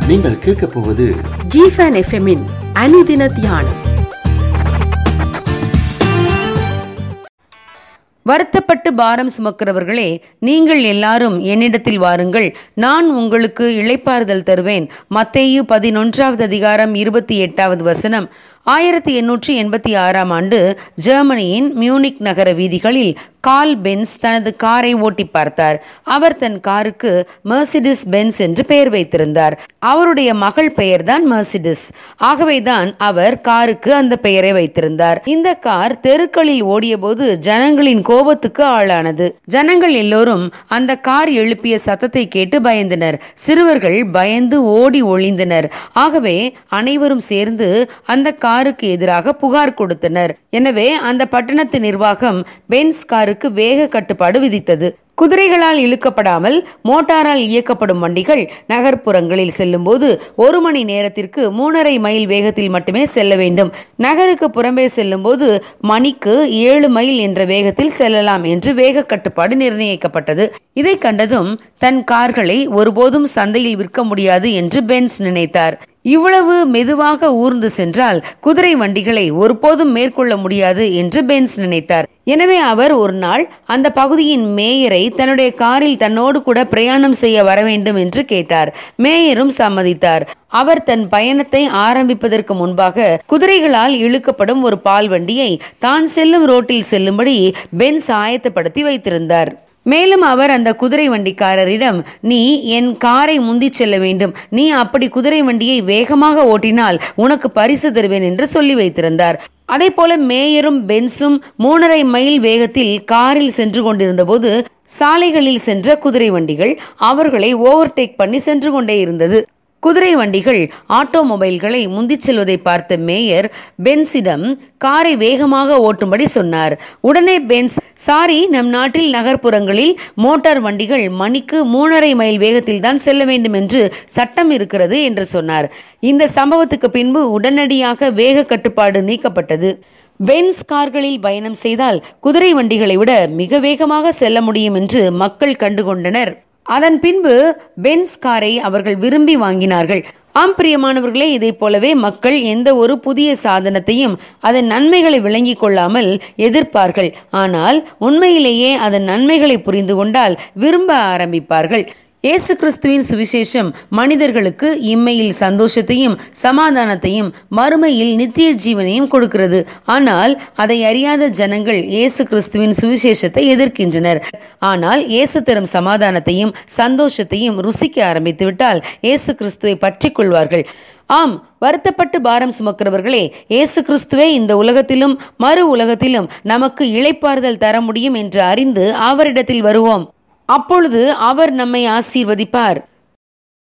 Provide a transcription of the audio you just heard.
நீங்கள் கேட்கப் போவது ஜிஃபன் எஃப்எம்மின் அனுதின தியானம் வருத்தப்பட்டு பாரம் சுமக்கிறவர்களே நீங்கள் எல்லாரும் என்னிடத்தில் வாருங்கள் நான் உங்களுக்கு இளைப்பாறுதல் தருவேன் மத்தேயு பதினொன்றாவது அதிகாரம் இருபத்தி எட்டாவது வசனம் ஆயிரத்தி எண்ணூற்றி எண்பத்தி ஆறாம் ஆண்டு ஜெர்மனியின் மியூனிக் நகர வீதிகளில் கால் பென்ஸ் தனது காரை ஓட்டி பார்த்தார் அவர் தன் காருக்கு மெர்சிடிஸ் பென்ஸ் என்று பெயர் வைத்திருந்தார் அவருடைய மகள் பெயர்தான் மெர்சிடிஸ் ஆகவேதான் அவர் காருக்கு அந்த பெயரை வைத்திருந்தார் இந்த கார் தெருக்களில் ஓடியபோது ஜனங்களின் கோபத்துக்கு ஆளானது ஜனங்கள் எல்லோரும் அந்த கார் எழுப்பிய சத்தத்தை கேட்டு பயந்தனர் சிறுவர்கள் பயந்து ஓடி ஒளிந்தனர் ஆகவே அனைவரும் சேர்ந்து அந்த காருக்கு எதிராக புகார் கொடுத்தனர் எனவே அந்த பட்டணத்து நிர்வாகம் பென்ஸ் காருக்கு வேக கட்டுப்பாடு விதித்தது குதிரைகளால் இழுக்கப்படாமல் மோட்டாரால் இயக்கப்படும் வண்டிகள் நகர்ப்புறங்களில் செல்லும்போது ஒரு மணி நேரத்திற்கு மூணரை மைல் வேகத்தில் மட்டுமே செல்ல வேண்டும் நகருக்கு புறம்பே செல்லும்போது மணிக்கு ஏழு மைல் என்ற வேகத்தில் செல்லலாம் என்று வேக கட்டுப்பாடு நிர்ணயிக்கப்பட்டது இதை கண்டதும் தன் கார்களை ஒருபோதும் சந்தையில் விற்க முடியாது என்று பென்ஸ் நினைத்தார் இவ்வளவு மெதுவாக ஊர்ந்து சென்றால் குதிரை வண்டிகளை ஒருபோதும் மேற்கொள்ள முடியாது என்று பென்ஸ் நினைத்தார் எனவே அவர் ஒரு நாள் அந்த பகுதியின் மேயரை தன்னுடைய காரில் தன்னோடு கூட பிரயாணம் செய்ய வர வேண்டும் என்று கேட்டார் மேயரும் சம்மதித்தார் அவர் தன் பயணத்தை ஆரம்பிப்பதற்கு முன்பாக குதிரைகளால் இழுக்கப்படும் ஒரு பால் வண்டியை தான் செல்லும் ரோட்டில் செல்லும்படி பென்ஸ் ஆயத்தப்படுத்தி வைத்திருந்தார் மேலும் அவர் அந்த குதிரை வண்டிக்காரரிடம் நீ என் காரை முந்திச் செல்ல வேண்டும் நீ அப்படி குதிரை வண்டியை வேகமாக ஓட்டினால் உனக்கு பரிசு தருவேன் என்று சொல்லி வைத்திருந்தார் அதே போல மேயரும் பென்ஸும் மூணரை மைல் வேகத்தில் காரில் சென்று கொண்டிருந்தபோது சாலைகளில் சென்ற குதிரை வண்டிகள் அவர்களை ஓவர்டேக் பண்ணி சென்று கொண்டே இருந்தது குதிரை வண்டிகள் ஆட்டோமொபைல்களை முந்திச் செல்வதை பார்த்த மேயர் பென்ஸிடம் காரை வேகமாக ஓட்டும்படி சொன்னார் உடனே பென்ஸ் சாரி நம் நாட்டில் நகர்ப்புறங்களில் மோட்டார் வண்டிகள் மணிக்கு மூணரை மைல் வேகத்தில் தான் செல்ல வேண்டும் என்று சட்டம் இருக்கிறது என்று சொன்னார் இந்த சம்பவத்துக்கு பின்பு உடனடியாக வேக கட்டுப்பாடு நீக்கப்பட்டது பென்ஸ் கார்களில் பயணம் செய்தால் குதிரை வண்டிகளை விட மிக வேகமாக செல்ல முடியும் என்று மக்கள் கண்டுகொண்டனர் அதன் பின்பு பென்ஸ் காரை அவர்கள் விரும்பி வாங்கினார்கள் ஆம் பிரியமானவர்களே இதை போலவே மக்கள் எந்த ஒரு புதிய சாதனத்தையும் அதன் நன்மைகளை விளங்கிக் கொள்ளாமல் எதிர்ப்பார்கள் ஆனால் உண்மையிலேயே அதன் நன்மைகளை புரிந்து கொண்டால் விரும்ப ஆரம்பிப்பார்கள் இயேசு கிறிஸ்துவின் சுவிசேஷம் மனிதர்களுக்கு இம்மையில் சந்தோஷத்தையும் சமாதானத்தையும் மறுமையில் நித்திய ஜீவனையும் கொடுக்கிறது ஆனால் அதை அறியாத ஜனங்கள் இயேசு கிறிஸ்துவின் சுவிசேஷத்தை எதிர்க்கின்றனர் ஆனால் இயேசு தரும் சமாதானத்தையும் சந்தோஷத்தையும் ருசிக்க ஆரம்பித்து விட்டால் இயேசு கிறிஸ்துவை பற்றி கொள்வார்கள் ஆம் வருத்தப்பட்டு பாரம் சுமக்கிறவர்களே இயேசு கிறிஸ்துவே இந்த உலகத்திலும் மறு உலகத்திலும் நமக்கு இளைப்பாறுதல் தர முடியும் என்று அறிந்து அவரிடத்தில் வருவோம் அப்பொழுது அவர் நம்மை ஆசீர்வதிப்பார்